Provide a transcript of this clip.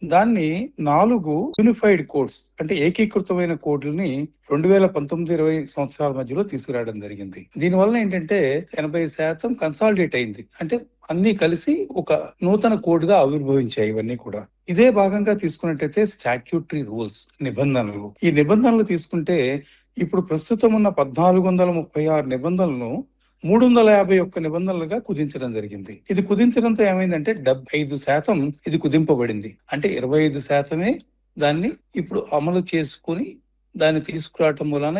దాన్ని నాలుగు unified codes అంటే ఏకీకృతమైన కోడ్లని రెండు వేల పంతొమ్మిది ఇరవై సంవత్సరాల మధ్యలో తీసుకురావడం జరిగింది దీని వల్ల ఏంటంటే ఎనభై శాతం కన్సాలిడేట్ అయింది అంటే అన్ని కలిసి ఒక నూతన కోడ్ గా ఆవిర్భవించాయి ఇవన్నీ కూడా ఇదే భాగంగా తీసుకున్నట్టయితే స్టాట్యూటరీ రూల్స్ నిబంధనలు ఈ నిబంధనలు తీసుకుంటే ఇప్పుడు ప్రస్తుతం ఉన్న పద్నాలుగు వందల ముప్పై ఆరు నిబంధనలను మూడు వందల యాభై ఒక్క నిబంధనలుగా కుదించడం జరిగింది ఇది కుదించడంతో ఏమైందంటే డెబ్బై ఐదు శాతం ఇది కుదింపబడింది అంటే ఇరవై ఐదు శాతమే దాన్ని ఇప్పుడు అమలు చేసుకుని దాన్ని తీసుకురావటం వలన